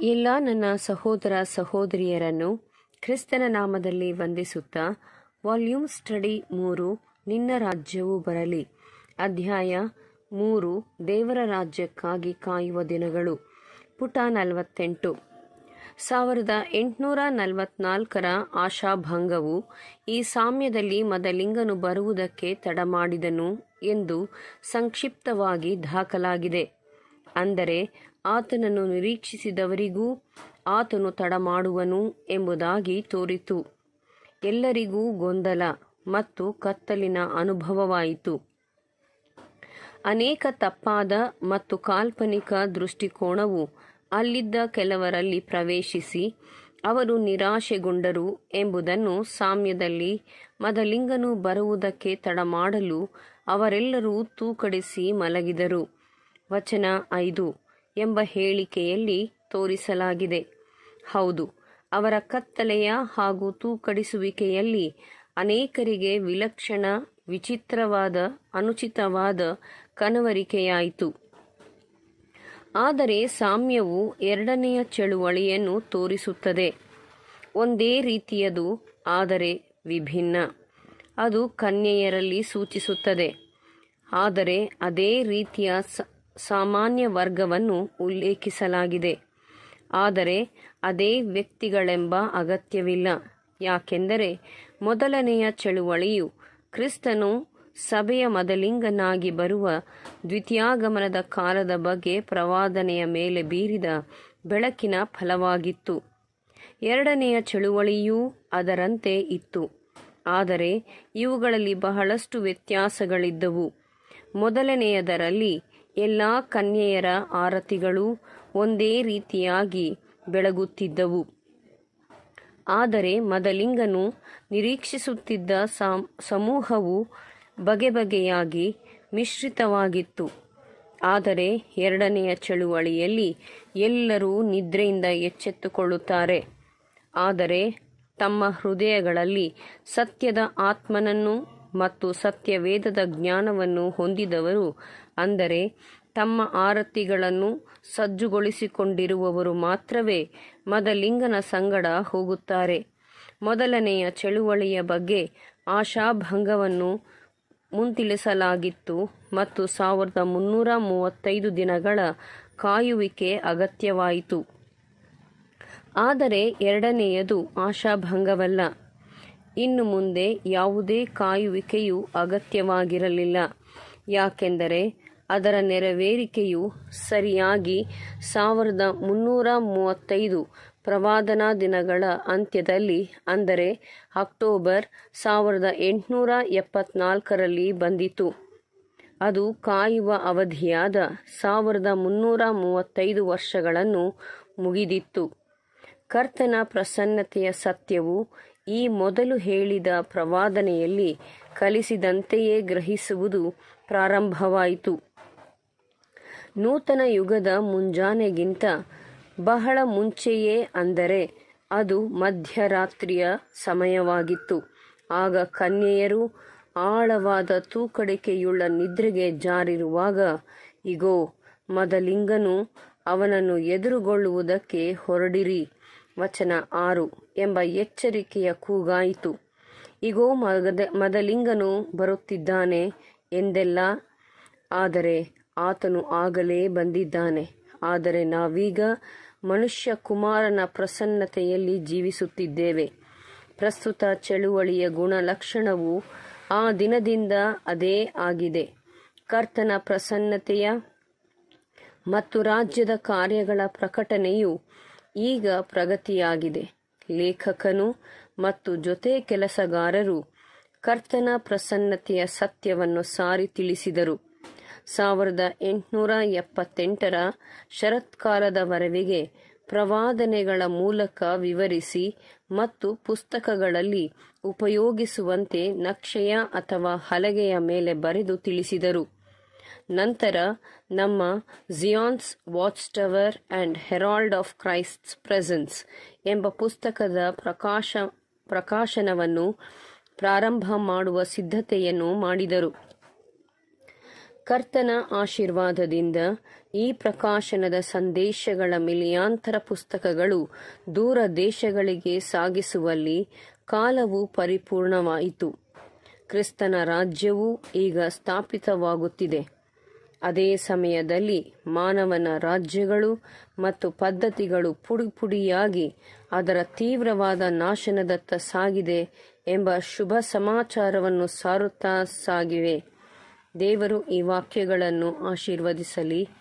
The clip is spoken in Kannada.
ಎಲ್ಲ ನನ್ನ ಸಹೋದರ ಸಹೋದರಿಯರನ್ನು ಕ್ರಿಸ್ತನ ನಾಮದಲ್ಲಿ ವಂದಿಸುತ್ತಾ ವಾಲ್ಯೂಮ್ ಸ್ಟಡಿ ಮೂರು ನಿನ್ನ ರಾಜ್ಯವು ಬರಲಿ ಅಧ್ಯಾಯ ಮೂರು ದೇವರ ರಾಜ್ಯಕ್ಕಾಗಿ ಕಾಯುವ ದಿನಗಳು ಪುಟ ನಲವತ್ತೆಂಟು ಸಾವಿರದ ಎಂಟುನೂರ ನಲವತ್ನಾಲ್ಕರ ಆಶಾಭಂಗವು ಈ ಸಾಮ್ಯದಲ್ಲಿ ಮದಲಿಂಗನು ಬರುವುದಕ್ಕೆ ತಡಮಾಡಿದನು ಎಂದು ಸಂಕ್ಷಿಪ್ತವಾಗಿ ದಾಖಲಾಗಿದೆ ಅಂದರೆ ಆತನನ್ನು ನಿರೀಕ್ಷಿಸಿದವರಿಗೂ ಆತನು ತಡಮಾಡುವನು ಎಂಬುದಾಗಿ ತೋರಿತು ಎಲ್ಲರಿಗೂ ಗೊಂದಲ ಮತ್ತು ಕತ್ತಲಿನ ಅನುಭವವಾಯಿತು ಅನೇಕ ತಪ್ಪಾದ ಮತ್ತು ಕಾಲ್ಪನಿಕ ದೃಷ್ಟಿಕೋನವು ಅಲ್ಲಿದ್ದ ಕೆಲವರಲ್ಲಿ ಪ್ರವೇಶಿಸಿ ಅವರು ನಿರಾಶೆಗೊಂಡರು ಎಂಬುದನ್ನು ಸಾಮ್ಯದಲ್ಲಿ ಮದಲಿಂಗನು ಬರುವುದಕ್ಕೆ ತಡಮಾಡಲು ಅವರೆಲ್ಲರೂ ತೂಕಡಿಸಿ ಮಲಗಿದರು ವಚನ ಐದು ಎಂಬ ಹೇಳಿಕೆಯಲ್ಲಿ ತೋರಿಸಲಾಗಿದೆ ಹೌದು ಅವರ ಕತ್ತಲೆಯ ಹಾಗೂ ತೂಕಡಿಸುವಿಕೆಯಲ್ಲಿ ಅನೇಕರಿಗೆ ವಿಲಕ್ಷಣ ವಿಚಿತ್ರವಾದ ಅನುಚಿತವಾದ ಕನವರಿಕೆಯಾಯಿತು ಆದರೆ ಸಾಮ್ಯವು ಎರಡನೆಯ ಚಳುವಳಿಯನ್ನು ತೋರಿಸುತ್ತದೆ ಒಂದೇ ರೀತಿಯದು ಆದರೆ ವಿಭಿನ್ನ ಅದು ಕನ್ಯೆಯರಲ್ಲಿ ಸೂಚಿಸುತ್ತದೆ ಆದರೆ ಅದೇ ರೀತಿಯ ಸಾಮಾನ್ಯ ವರ್ಗವನ್ನು ಉಲ್ಲೇಖಿಸಲಾಗಿದೆ ಆದರೆ ಅದೇ ವ್ಯಕ್ತಿಗಳೆಂಬ ಅಗತ್ಯವಿಲ್ಲ ಯಾಕೆಂದರೆ ಮೊದಲನೆಯ ಚಳುವಳಿಯು ಕ್ರಿಸ್ತನು ಸಭೆಯ ಮದಲಿಂಗನಾಗಿ ಬರುವ ದ್ವಿತೀಯಾಗಮನದ ಕಾಲದ ಬಗ್ಗೆ ಪ್ರವಾದನೆಯ ಮೇಲೆ ಬೀರಿದ ಬೆಳಕಿನ ಫಲವಾಗಿತ್ತು ಎರಡನೆಯ ಚಳುವಳಿಯೂ ಅದರಂತೆ ಇತ್ತು ಆದರೆ ಇವುಗಳಲ್ಲಿ ಬಹಳಷ್ಟು ವ್ಯತ್ಯಾಸಗಳಿದ್ದವು ಮೊದಲನೆಯದರಲ್ಲಿ ಎಲ್ಲ ಕನ್ಯೆಯರ ಆರತಿಗಳು ಒಂದೇ ರೀತಿಯಾಗಿ ಬೆಳಗುತ್ತಿದ್ದವು ಆದರೆ ಮದಲಿಂಗನು ನಿರೀಕ್ಷಿಸುತ್ತಿದ್ದ ಸಮೂಹವು ಬಗೆ ಬಗೆಯಾಗಿ ಮಿಶ್ರಿತವಾಗಿತ್ತು ಆದರೆ ಎರಡನೆಯ ಚಳುವಳಿಯಲ್ಲಿ ಎಲ್ಲರೂ ನಿದ್ರೆಯಿಂದ ಎಚ್ಚೆತ್ತುಕೊಳ್ಳುತ್ತಾರೆ ಆದರೆ ತಮ್ಮ ಹೃದಯಗಳಲ್ಲಿ ಸತ್ಯದ ಆತ್ಮನನ್ನು ಮತ್ತು ಸತ್ಯವೇದದ ಜ್ಞಾನವನ್ನು ಹೊಂದಿದವರು ಅಂದರೆ ತಮ್ಮ ಆರತಿಗಳನ್ನು ಸಜ್ಜುಗೊಳಿಸಿಕೊಂಡಿರುವವರು ಮಾತ್ರವೇ ಮದಲಿಂಗನ ಸಂಗಡ ಹೋಗುತ್ತಾರೆ ಮೊದಲನೆಯ ಚಳುವಳಿಯ ಬಗ್ಗೆ ಆಶಾಭಂಗವನ್ನು ಮುಂತಿಳಿಸಲಾಗಿತ್ತು ಮತ್ತು ಸಾವಿರದ ಮುನ್ನೂರ ಮೂವತ್ತೈದು ದಿನಗಳ ಕಾಯುವಿಕೆ ಅಗತ್ಯವಾಯಿತು ಆದರೆ ಎರಡನೆಯದು ಆಶಾಭಂಗವಲ್ಲ ಇನ್ನು ಮುಂದೆ ಯಾವುದೇ ಕಾಯುವಿಕೆಯು ಅಗತ್ಯವಾಗಿರಲಿಲ್ಲ ಯಾಕೆಂದರೆ ಅದರ ನೆರವೇರಿಕೆಯು ಸರಿಯಾಗಿ ಸಾವಿರದ ಮುನ್ನೂರ ಮೂವತ್ತೈದು ಪ್ರವಾದನಾ ದಿನಗಳ ಅಂತ್ಯದಲ್ಲಿ ಅಂದರೆ ಅಕ್ಟೋಬರ್ ಸಾವಿರದ ಎಂಟುನೂರ ಎಪ್ಪತ್ನಾಲ್ಕರಲ್ಲಿ ಬಂದಿತು ಅದು ಕಾಯುವ ಅವಧಿಯಾದ ಸಾವಿರದ ಮುನ್ನೂರ ಮೂವತ್ತೈದು ವರ್ಷಗಳನ್ನು ಮುಗಿದಿತ್ತು ಕರ್ತನ ಪ್ರಸನ್ನತೆಯ ಸತ್ಯವು ಈ ಮೊದಲು ಹೇಳಿದ ಪ್ರವಾದನೆಯಲ್ಲಿ ಕಲಿಸಿದಂತೆಯೇ ಗ್ರಹಿಸುವುದು ಪ್ರಾರಂಭವಾಯಿತು ನೂತನ ಯುಗದ ಮುಂಜಾನೆಗಿಂತ ಬಹಳ ಮುಂಚೆಯೇ ಅಂದರೆ ಅದು ಮಧ್ಯರಾತ್ರಿಯ ಸಮಯವಾಗಿತ್ತು ಆಗ ಕನ್ಯೆಯರು ಆಳವಾದ ತೂಕಡಿಕೆಯುಳ್ಳ ನಿದ್ರೆಗೆ ಜಾರಿರುವಾಗ ಇಗೋ ಮದಲಿಂಗನು ಅವನನ್ನು ಎದುರುಗೊಳ್ಳುವುದಕ್ಕೆ ಹೊರಡಿರಿ ವಚನ ಆರು ಎಂಬ ಎಚ್ಚರಿಕೆಯ ಕೂಗಾಯಿತು ಇಗೋ ಮಗದ ಮದಲಿಂಗನು ಬರುತ್ತಿದ್ದಾನೆ ಎಂದೆಲ್ಲ ಆದರೆ ಆತನು ಆಗಲೇ ಬಂದಿದ್ದಾನೆ ಆದರೆ ನಾವೀಗ ಮನುಷ್ಯ ಕುಮಾರನ ಪ್ರಸನ್ನತೆಯಲ್ಲಿ ಜೀವಿಸುತ್ತಿದ್ದೇವೆ ಪ್ರಸ್ತುತ ಚಳುವಳಿಯ ಗುಣಲಕ್ಷಣವು ಆ ದಿನದಿಂದ ಅದೇ ಆಗಿದೆ ಕರ್ತನ ಪ್ರಸನ್ನತೆಯ ಮತ್ತು ರಾಜ್ಯದ ಕಾರ್ಯಗಳ ಪ್ರಕಟಣೆಯು ಈಗ ಪ್ರಗತಿಯಾಗಿದೆ ಲೇಖಕನು ಮತ್ತು ಜೊತೆ ಕೆಲಸಗಾರರು ಕರ್ತನ ಪ್ರಸನ್ನತೆಯ ಸತ್ಯವನ್ನು ಸಾರಿ ತಿಳಿಸಿದರು ಸಾವಿರದ ಎಂಟುನೂರ ಎಪ್ಪತ್ತೆಂಟರ ಶರತ್ಕಾಲದವರೆಗೆ ಪ್ರವಾದನೆಗಳ ಮೂಲಕ ವಿವರಿಸಿ ಮತ್ತು ಪುಸ್ತಕಗಳಲ್ಲಿ ಉಪಯೋಗಿಸುವಂತೆ ನಕ್ಷೆಯ ಅಥವಾ ಹಲಗೆಯ ಮೇಲೆ ಬರೆದು ತಿಳಿಸಿದರು ನಂತರ ನಮ್ಮ Zion's Watch Tower and Herald of Christ's Presence ಎಂಬ ಪುಸ್ತಕದ ಪ್ರಕಾಶ ಪ್ರಕಾಶನವನ್ನು ಪ್ರಾರಂಭ ಮಾಡುವ ಸಿದ್ಧತೆಯನ್ನು ಮಾಡಿದರು ಕರ್ತನ ಆಶೀರ್ವಾದದಿಂದ ಈ ಪ್ರಕಾಶನದ ಸಂದೇಶಗಳ ಮಿಲಿಯಾಂತರ ಪುಸ್ತಕಗಳು ದೂರ ದೇಶಗಳಿಗೆ ಸಾಗಿಸುವಲ್ಲಿ ಕಾಲವು ಪರಿಪೂರ್ಣವಾಯಿತು ಕ್ರಿಸ್ತನ ರಾಜ್ಯವು ಈಗ ಸ್ಥಾಪಿತವಾಗುತ್ತಿದೆ ಅದೇ ಸಮಯದಲ್ಲಿ ಮಾನವನ ರಾಜ್ಯಗಳು ಮತ್ತು ಪದ್ಧತಿಗಳು ಪುಡಿಪುಡಿಯಾಗಿ ಅದರ ತೀವ್ರವಾದ ನಾಶನದತ್ತ ಸಾಗಿದೆ ಎಂಬ ಶುಭ ಸಮಾಚಾರವನ್ನು ಸಾರುತ್ತಾ ಸಾಗಿವೆ ದೇವರು ಈ ವಾಕ್ಯಗಳನ್ನು ಆಶೀರ್ವದಿಸಲಿ